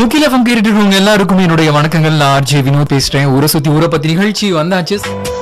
முக்கில ஃபம் கேட்டுட்டு இருக்கவங்க எல்லாருக்கும் என்னுடைய வணக்கங்கள் நான் ஆர்ஜே வினோத் பேசுறேன் ஊரை சுத்தி ஊரை பத்தி நிகழ்ச்சி வந்தாச்சு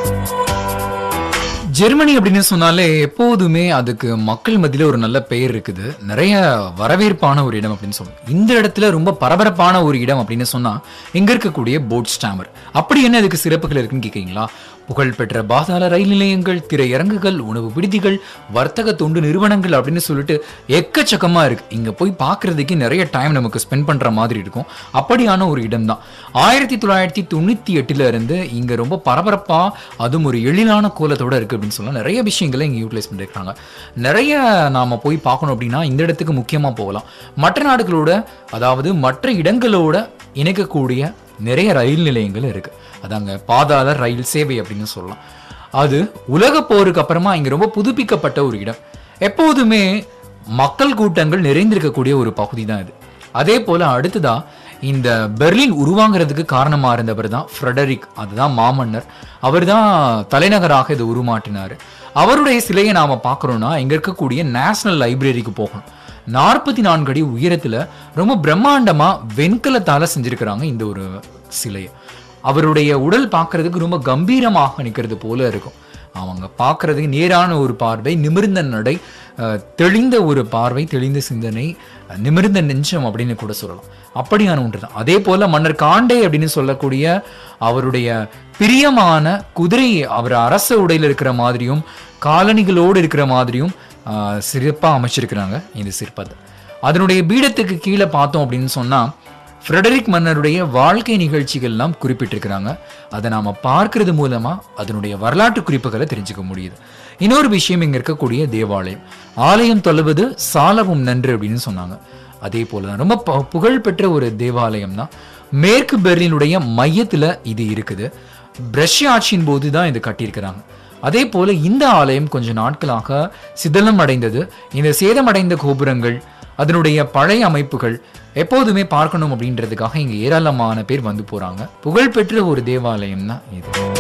ஜெர்மனி அப்படின்னு சொன்னாலே எப்போதுமே அதுக்கு மக்கள் மத்தியில ஒரு நல்ல பெயர் இருக்குது நிறைய வரவேற்பான ஒரு இடம் அப்படின்னு சொல்லணும் இந்த இடத்துல ரொம்ப பரபரப்பான ஒரு இடம் அப்படின்னு சொன்னா இங்க இருக்கக்கூடிய போட் ஸ்டாமர் அப்படி என்ன அதுக்கு சிறப்புகள் இருக்குன்னு கேட்குறீங்களா புகழ்பெற்ற பாதாள ரயில் நிலையங்கள் திரையரங்குகள் உணவு விடுதிகள் வர்த்தக தொண்டு நிறுவனங்கள் அப்படின்னு சொல்லிட்டு எக்கச்சக்கமா இருக்கு இங்க போய் பார்க்கிறதுக்கு நிறைய டைம் நமக்கு ஸ்பெண்ட் பண்ற மாதிரி இருக்கும் அப்படியான ஒரு இடம் தான் ஆயிரத்தி தொள்ளாயிரத்தி தொண்ணூத்தி எட்டுல இருந்து இங்க ரொம்ப பரபரப்பா அதுவும் ஒரு எழிலான கோலத்தோட இருக்கு அப்படின்னு சொல்லலாம் நிறைய விஷயங்களை இங்க யூட்டிலைஸ் பண்ணிருக்காங்க நிறைய நாம போய் பார்க்கணும் அப்படின்னா இந்த இடத்துக்கு முக்கியமா போகலாம் மற்ற நாடுகளோட அதாவது மற்ற இடங்களோட இணைக்கக்கூடிய நிறைய ரயில் நிலையங்கள் இருக்கு அதாங்க பாதாள ரயில் சேவை அப்படின்னு சொல்லலாம் அது உலக போருக்கு அப்புறமா இங்க ரொம்ப புதுப்பிக்கப்பட்ட ஒரு இடம் எப்போதுமே மக்கள் கூட்டங்கள் நிறைந்திருக்கக்கூடிய ஒரு பகுதி தான் இது அதே போல அடுத்ததா இந்த பெர்லின் உருவாங்கிறதுக்கு காரணமா இருந்தவர் தான் ஃப்ரெடரிக் அதுதான் மாமன்னர் அவர் தான் தலைநகராக இதை உருமாற்றினார் அவருடைய சிலையை நாம பார்க்குறோம்னா இங்க இருக்கக்கூடிய நேஷனல் லைப்ரரிக்கு போகணும் நாற்பத்தி நான்கு அடி உயரத்துல ரொம்ப பிரம்மாண்டமா வெண்கலத்தால செஞ்சிருக்கிறாங்க இந்த ஒரு சிலையை அவருடைய உடல் பார்க்கிறதுக்கு ரொம்ப கம்பீரமாக நிற்கிறது போல இருக்கும் அவங்க பார்க்கறதுக்கு நேரான ஒரு பார்வை நிமிர்ந்த நடை அஹ், தெளிந்த ஒரு பார்வை தெளிந்த சிந்தனை அஹ், நிமிர்ந்த நெஞ்சம் அப்படின்னு கூட சொல்லலாம் அப்படியான ஒன்று தான் அதே போல மன்னர் காண்டே அப்படின்னு சொல்லக்கூடிய அவருடைய பிரியமான குதிரை அவர் அரச உடையில் இருக்கிற மாதிரியும் காலணிகளோடு இருக்கிற மாதிரியும் ஆஹ், சிறப்பா அமைச்சிருக்கிறாங்க இந்த சிற்பத்தை அதனுடைய பீடத்துக்கு கீழே பார்த்தோம் அப்படின்னு சொன்னா ஃப்ரெடரிக் மன்னருடைய வாழ்க்கை நிகழ்ச்சிகள்லாம் குறிப்பிட்டிருக்கிறாங்க அதை நாம பார்க்கிறது மூலமா அதனுடைய வரலாற்று குறிப்புகளை தெரிஞ்சுக்க முடியுது இன்னொரு விஷயம் இங்க இருக்கக்கூடிய தேவாலயம் ஆலயம் தொழுவது சாலவும் நன்று அப்படின்னு சொன்னாங்க அதே போலதான் ரொம்ப ப- புகழ்பெற்ற ஒரு தேவாலயம் தான் மேற்கு பெர்லினுடைய மையத்துல இது இருக்குது பிரஷ்ய ஆட்சியின் போது தான் இது கட்டியிருக்கிறாங்க அதே போல இந்த ஆலயம் கொஞ்ச நாட்களாக சிதலம் அடைந்தது இந்த சேதமடைந்த கோபுரங்கள் அதனுடைய பழைய அமைப்புகள் எப்போதுமே பார்க்கணும் அப்படின்றதுக்காக இங்க ஏராளமான பேர் வந்து போறாங்க புகழ்பெற்ற ஒரு தேவாலயம் தான் இது